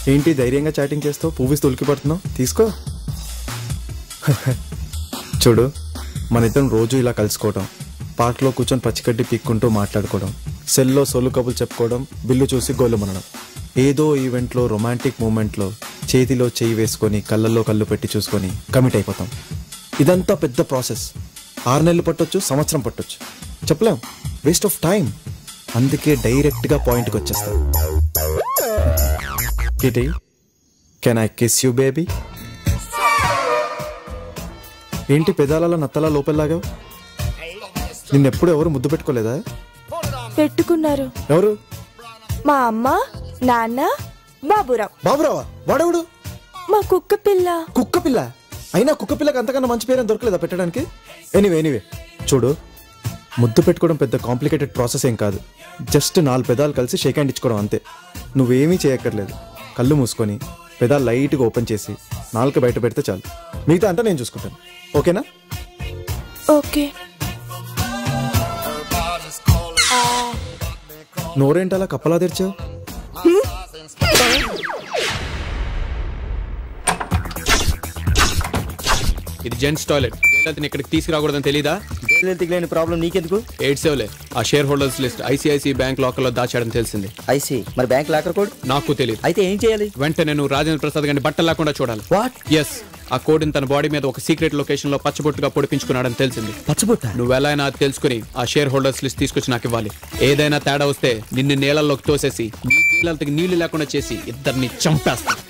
ఏంటి ధైర్యంగా చాటింగ్ చేస్తావు పువ్వు తొలికి పడుతున్నావు తీసుకో చూడు మన ఇద్దరం రోజు ఇలా కలుసుకోవడం పార్క్లో కూర్చొని పచ్చిగడ్డి పీక్కుంటూ మాట్లాడుకోవడం సెల్లో సొల్లు కబులు చెప్పుకోవడం బిల్లు చూసి గోలు మనడం ఏదో ఈవెంట్లో రొమాంటిక్ మూమెంట్లో చేతిలో చేయి వేసుకొని కళ్ళల్లో కళ్ళు పెట్టి చూసుకొని కమిట్ అయిపోతాం ఇదంతా పెద్ద ప్రాసెస్ ఆరు నెలలు పట్టొచ్చు సంవత్సరం పట్టొచ్చు చెప్పలేం వేస్ట్ ఆఫ్ టైం అందుకే డైరెక్ట్గా పాయింట్కి వచ్చేస్తాం kitty can I kiss you baby ఏంటి పెదాల నత్తలా లోపల్లాగావు నిన్నెప్పుడు ఎవరు ముద్దు పెట్టుకోలేదా పెట్టుకున్నారు ఎవరు మా అమ్మ నాన్న బాబురావు బాబురావా వాడెవడు మా కుక్క పిల్ల కుక్క పిల్ల అయినా కుక్క పిల్లకి అంతకన్నా మంచి పేరేం దొరకలేదా పెట్టడానికి ఎనీవే ఎనీవే చూడు ముద్దు పెట్టుకోవడం పెద్ద కాంప్లికేటెడ్ ప్రాసెస్ ఏం కాదు జస్ట్ నాలుగు పెదాలు కలిసి షేక్ హ్యాండ్ ఇచ్చుకోవడం అంతే నువ్వేమీ చేయక్కర్లేదు కళ్ళు మూసుకొని పెదాలు లైట్గా ఓపెన్ చేసి నాలుక బయట పెడితే చాలు మిగతా అంతా నేను చూసుకుంటాను ఓకేనా ఓకే నోరేంటి అలా కప్పలా తెరిచావు ఇది జెంట్స్ టాయిలెట్ జయలలితని ఇక్కడికి తీసుకురాకూడదని తెలీదా లేని ప్రాబ్లం నీకెందుకు ఎయిట్ సేవ్లే ఆ share holders list ICICI bank లోకల్లో దాచాడని తెలిసింది ఐసీ మరి బ్యాంక్ లాకర్ కోడ్ నాకు తెలియదు అయితే ఏం చేయాలి వెంటనే నువ్వు రాజేంద్ర ప్రసాద్ గారిని బట్టలు లేకుండా చూడాలి వాట్ ఎస్ ఆ కోడిని తన బాడీ మీద ఒక సీక్రెట్ లొకేషన్ లో పచ్చబొట్టుగా పొడిపించుకున్నాడని తెలిసింది పచ్చబొట్ట నువ్వు ఎలా అయినా అది తెలుసుకుని ఆ షేర్ హోల్డర్స్ లిస్ట్ తీసుకొచ్చి నాకు ఇవ్వాలి ఏదైనా తేడా వస్తే నిన్ను నీళ్ళల్లోకి తోసేసి నీ నీళ్ళకి నీళ్లు లేకుండా చేసి ఇద్దరిని చంపేస్తా